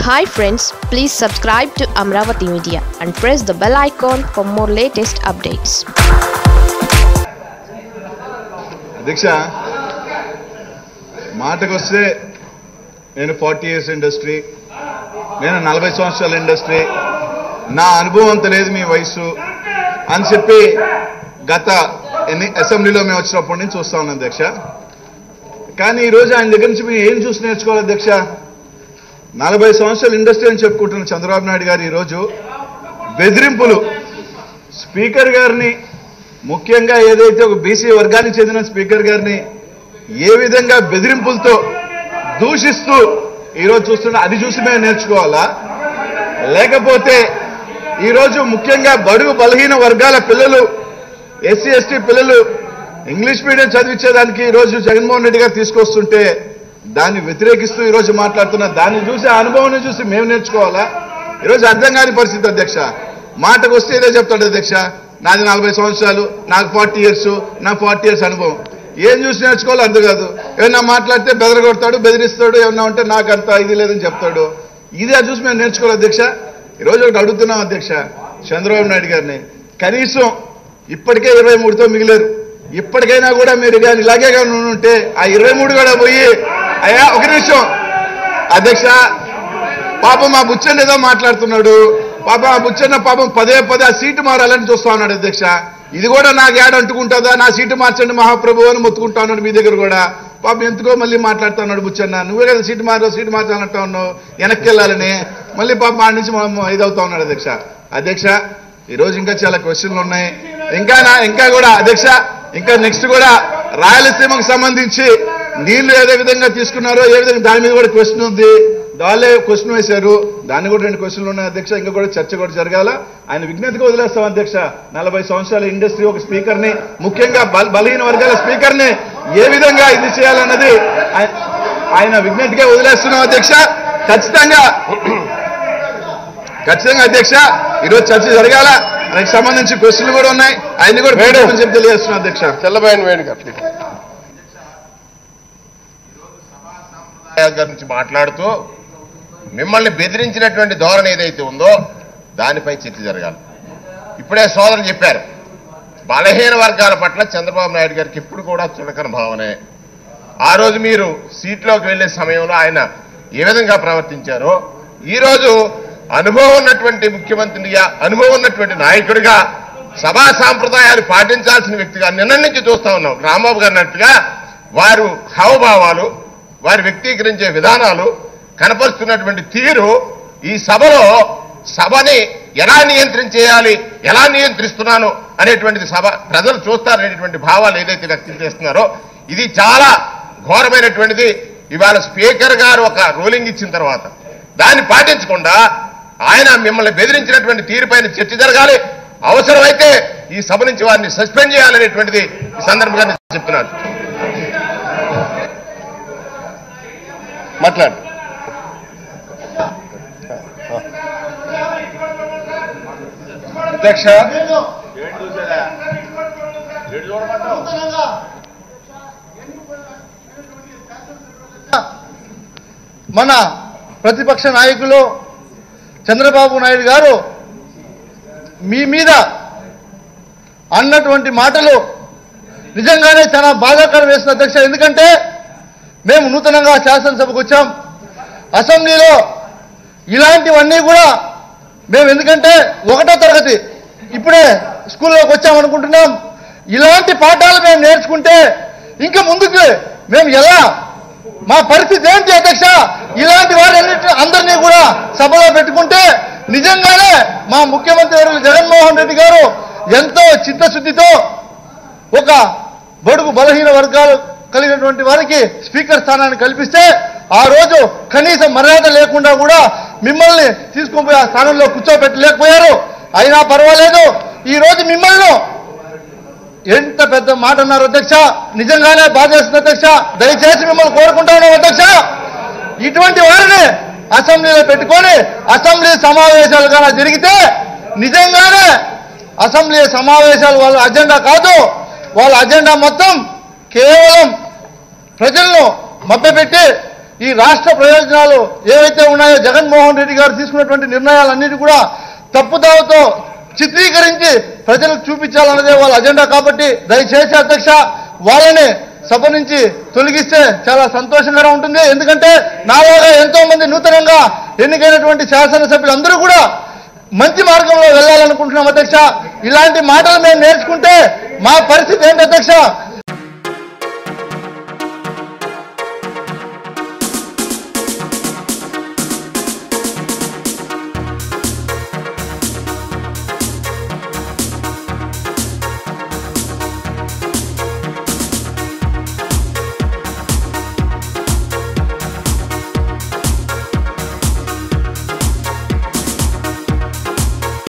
hi friends please subscribe to Amaravati media and press the bell icon for more latest updates అధ్యక్ష మాటకొస్తే నేను forty years industry నేను నలభై సంవత్సరాల ఇండస్ట్రీ నా అనుభవం అంత లేదు మీ వయసు అని చెప్పి గత ఎన్ని అసెంబ్లీలో మేము వచ్చినప్పటి నుంచి చూస్తా ఉన్నాం అధ్యక్ష కానీ ఈరోజు ఆయన దగ్గర నుంచి మేము ఏం చూసి నేర్చుకోవాలి అధ్యక్ష నలభై సంవత్సరాల ఇండస్ట్రీ అని చెప్పుకుంటున్న చంద్రబాబు నాయుడు గారు ఈరోజు బెదిరింపులు స్పీకర్ గారిని ముఖ్యంగా ఏదైతే ఒక బీసీ వర్గానికి చెందిన స్పీకర్ గారిని ఏ విధంగా బెదిరింపులతో దూషిస్తూ ఈరోజు చూస్తున్నా అది చూసి మేము నేర్చుకోవాలా లేకపోతే ఈరోజు ముఖ్యంగా బడుగు బలహీన వర్గాల పిల్లలు ఎస్సీ ఎస్టీ పిల్లలు ఇంగ్లీష్ మీడియం చదివించేదానికి ఈరోజు జగన్మోహన్ రెడ్డి గారు తీసుకొస్తుంటే దాన్ని వ్యతిరేకిస్తూ ఈరోజు మాట్లాడుతున్న దాన్ని చూసి ఆ అనుభవాన్ని చూసి మేము నేర్చుకోవాలా ఈరోజు అర్థం కాని పరిస్థితి అధ్యక్ష మాటకు వస్తే ఇదే చెప్తాడు అధ్యక్ష నాది నలభై సంవత్సరాలు నాకు ఫార్టీ ఇయర్స్ నా ఫార్టీ ఇయర్స్ అనుభవం ఏం చూసి నేర్చుకోవాలో అర్థం కాదు ఏమన్నా మాట్లాడితే బెదరగొడతాడు బెదిరిస్తాడు ఏమన్నా ఉంటే నాకు అంత ఇది లేదని చెప్తాడు ఇది అది చూసి మేము నేర్చుకోవాలి అధ్యక్ష ఈరోజు ఒకటి అడుగుతున్నాం అధ్యక్ష చంద్రబాబు నాయుడు గారిని కనీసం ఇప్పటికే ఇరవై మూడుతో మిగిలారు ఇప్పటికైనా కూడా మీరు కానీ ఇలాగే కానీ ఉంటే ఆ ఇరవై మూడు కూడా పోయి అయ్యా ఒక నిమిషం అధ్యక్ష పాపం మా బుచ్చన్న ఏదో మాట్లాడుతున్నాడు పాపం ఆ బుచ్చన్న పాపం పదే పదే ఆ సీటు మారాలని చూస్తా ఉన్నాడు అధ్యక్ష ఇది కూడా నాకు ఏడ అంటుకుంటుందా నా సీటు మార్చండి మహాప్రభు అని మొత్తుకుంటా ఉన్నాడు మీ దగ్గర కూడా పాపం ఎందుకో మళ్ళీ మాట్లాడుతున్నాడు బుచ్చన్న నువ్వే కదా సీటు మారు సీటు మార్చాలంటా ఉన్నావు వెనక్కి వెళ్ళాలని మళ్ళీ పాపం ఆడి నుంచి మనం ఇదవుతా ఉన్నాడు అధ్యక్ష అధ్యక్ష ఈ రోజు ఇంకా చాలా క్వశ్చన్లు ఉన్నాయి ఇంకా నా ఇంకా కూడా అధ్యక్ష ఇంకా నెక్స్ట్ కూడా రాయలసీమకు సంబంధించి నీళ్లు ఏదే విధంగా తీసుకున్నారో ఏ విధంగా దాని మీద కూడా క్వశ్చన్ ఉంది వాళ్ళే క్వశ్చన్ వేశారు దాన్ని కూడా రెండు క్వశ్చన్లు ఉన్నాయి అధ్యక్ష ఇంకా కూడా చర్చ కూడా జరగాల ఆయన విజ్ఞతగా వదిలేస్తాం అధ్యక్ష నలభై సంవత్సరాల ఇండస్ట్రీ ఒక స్పీకర్ ని ముఖ్యంగా బల- బలహీన వర్గాల స్పీకర్ ని ఏ విధంగా ఇది చేయాలన్నది ఆయ- ఆయన విజ్ఞతగా వదిలేస్తున్నాం అధ్యక్ష ఖచ్చితంగా ఖచ్చితంగా అధ్యక్ష ఈరోజు చర్చ జరగాల దానికి సంబంధించి క్వశ్చన్లు కూడా ఉన్నాయి ఆయన కూడా పెట్టమని చెప్పి తెలియజేస్తున్నాం అధ్యక్ష తెల్లబోయిన వేణు గారు గారి నుంచి మాట్లాడుతూ మిమ్మల్ని బెదిరించినటువంటి ధోరణి ఏదైతే ఉందో దానిపై చర్చ జరగాలి ఇప్పుడే సోదరులు చెప్పారు బలహీన వర్గాల పట్ల చంద్రబాబు నాయుడు గారికి ఇప్పుడు కూడా చులకన భావనే ఆ రోజు మీరు సీట్లోకి వెళ్లే సమయంలో ఆయన ఏ విధంగా ప్రవర్తించారో ఈ రోజు అనుభవం ఉన్నటువంటి ముఖ్యమంత్రిగా అనుభవం ఉన్నటువంటి నాయకుడిగా సభా సాంప్రదాయాలు పాటించాల్సిన వ్యక్తిగా నిన్న నుంచి చూస్తా ఉన్నాం రాంబాబు గారు అన్నట్టుగా వారు హావభావాలు వారు వ్యక్తీకరించే విధానాలు కనపరుస్తున్నటువంటి తీరు ఈ సభలో సభని ఎలా నియంత్రించేయాలి ఎలా నియంత్రిస్తున్నాను అనేటువంటిది సభ ప్రజలు చూస్తారనేటువంటి భావాలు ఏదైతే వ్యక్తం చేస్తున్నారో ఇది చాలా ఘోరమైనటువంటిది ఇవాళ స్పీకర్ గారు ఒక రూలింగ్ ఇచ్చిన తర్వాత దాన్ని పాటించకుండా ఆయన మిమ్మల్ని బెదిరించినటువంటి తీరుపైన చర్చ జరగాలి అవసరమైతే ఈ సభ నుంచి వారిని సస్పెండ్ చేయాలనేటువంటిది ఈ సందర్భంగా నేను చెప్తున్నాను మాట్లాడు అధ్యక్ష మన ప్రతిపక్ష నాయకులు చంద్రబాబు నాయుడు గారు మీ మీద అన్నటువంటి మాటలు నిజంగానే చాలా బాధాకరం వేసిన అధ్యక్ష ఎందుకంటే మేము నూతనంగా శాసనసభకు వచ్చాం అసెంబ్లీలో ఇలాంటివన్నీ కూడా మేము ఎందుకంటే ఒకటో తరగతి ఇప్పుడే స్కూల్లోకి వచ్చామనుకుంటున్నాం ఇలాంటి పాఠాలు మేము నేర్చుకుంటే ఇంకా ముందుకు మేము ఎలా మా పరిస్థితి ఏంటి అధ్యక్ష ఇలాంటి వారన్నిటి అందరినీ కూడా సభలో పెట్టుకుంటే నిజంగానే మా ముఖ్యమంత్రి వర్యులు జగన్మోహన్ రెడ్డి గారు ఎంతో చిత్తశుద్ధితో ఒక బడుగు బలహీన వర్గాలు కలిగినటువంటి వారికి స్పీకర్ స్థానాన్ని కల్పిస్తే ఆ రోజు కనీసం మర్యాద లేకుండా కూడా మిమ్మల్ని తీసుకొని పోయి ఆ స్థానంలో కూర్చోబెట్టలేకపోయారు అయినా పర్వాలేదు ఈ రోజు మిమ్మల్ని ఎంత పెద్ద మాట అన్నారు అధ్యక్ష నిజంగానే బాధేస్తుంది అధ్యక్ష దయచేసి మిమ్మల్ని కోరుకుంటాను అధ్యక్ష ఇటువంటి వారిని అసెంబ్లీలో పెట్టుకొని అసెంబ్లీ సమావేశాలు కానీ జరిగితే నిజంగానే అసెంబ్లీ సమావేశాలు వాళ్ళ అజెండా కాదు వాళ్ళ అజెండా మొత్తం కేవలం ప్రజలను మభ్యపెట్టి ఈ రాష్ట్ర ప్రయోజనాలు ఏవైతే ఉన్నాయో జగన్మోహన్ రెడ్డి గారు తీసుకున్నటువంటి నిర్ణయాలన్నిటి కూడా తప్పుదావతో చిత్రీకరించి ప్రజలకు చూపించాలన్నదే వాళ్ళ అజెండా కాబట్టి దయచేసి అధ్యక్ష వాళ్ళని సభ నుంచి తొలగిస్తే చాలా సంతోషంగా ఉంటుంది ఎందుకంటే నాలాగా ఎంతో మంది నూతనంగా ఎన్నికైనటువంటి శాసనసభ్యులు అందరూ కూడా మంచి మార్గంలో వెళ్ళాలనుకుంటున్నాం అధ్యక్ష ఇలాంటి మాటలు మేము నేర్చుకుంటే మా పరిస్థితి ఏంటి అధ్యక్ష